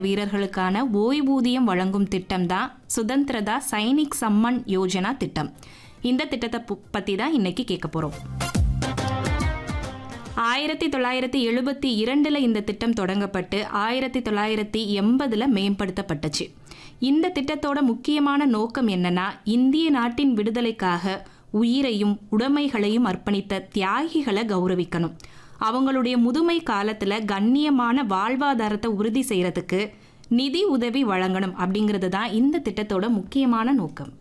வீரர்களுக்கான ஓய்வூதியம் வழங்கும் திட்டம் தான் சுதந்திரதா சைனிக் சம்மன் யோஜனா திட்டம் இந்த திட்டத்தை பு- பத்தி தான் இன்னைக்கு கேட்க போறோம் ஆயிரத்தி தொள்ளாயிரத்தி எழுபத்தி இரண்டுல இந்த திட்டம் தொடங்கப்பட்டு ஆயிரத்தி தொள்ளாயிரத்தி எண்பதுல மேம்படுத்தப்பட்டுச்சு இந்த திட்டத்தோட முக்கியமான நோக்கம் என்னன்னா இந்திய நாட்டின் விடுதலைக்காக உயிரையும் உடைமைகளையும் அர்ப்பணித்த தியாகிகளை கௌரவிக்கணும் அவங்களுடைய முதுமை காலத்துல கண்ணியமான வாழ்வாதாரத்தை உறுதி செய்யறதுக்கு நிதி உதவி வழங்கணும் அப்படிங்கிறது தான் இந்த திட்டத்தோட முக்கியமான நோக்கம்